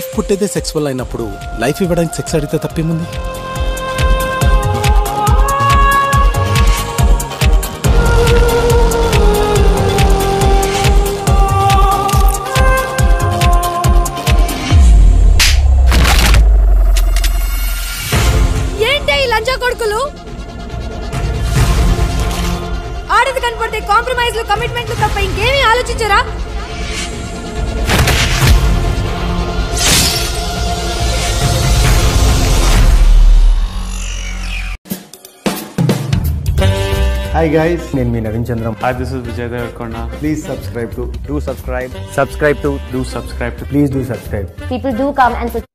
పుట్టేదే sex వల్ల అయినప్పుడు life ఇవ్వడానికి సెక్స్ అడిగితే తప్పేముంది ఏంటి ఈ లంచా కొడుకులు ఆడది కనపడితే కాంప్రమైజ్లు కమిట్మెంట్లు తప్ప ఇంకేమీ ఆలోచించరా హాయ్ గైస్ నేను మీ Naveen Chandram Hi, this is Vijay Devarkonda. Please subscribe to do subscribe Subscribe to, do subscribe to please do subscribe people do come and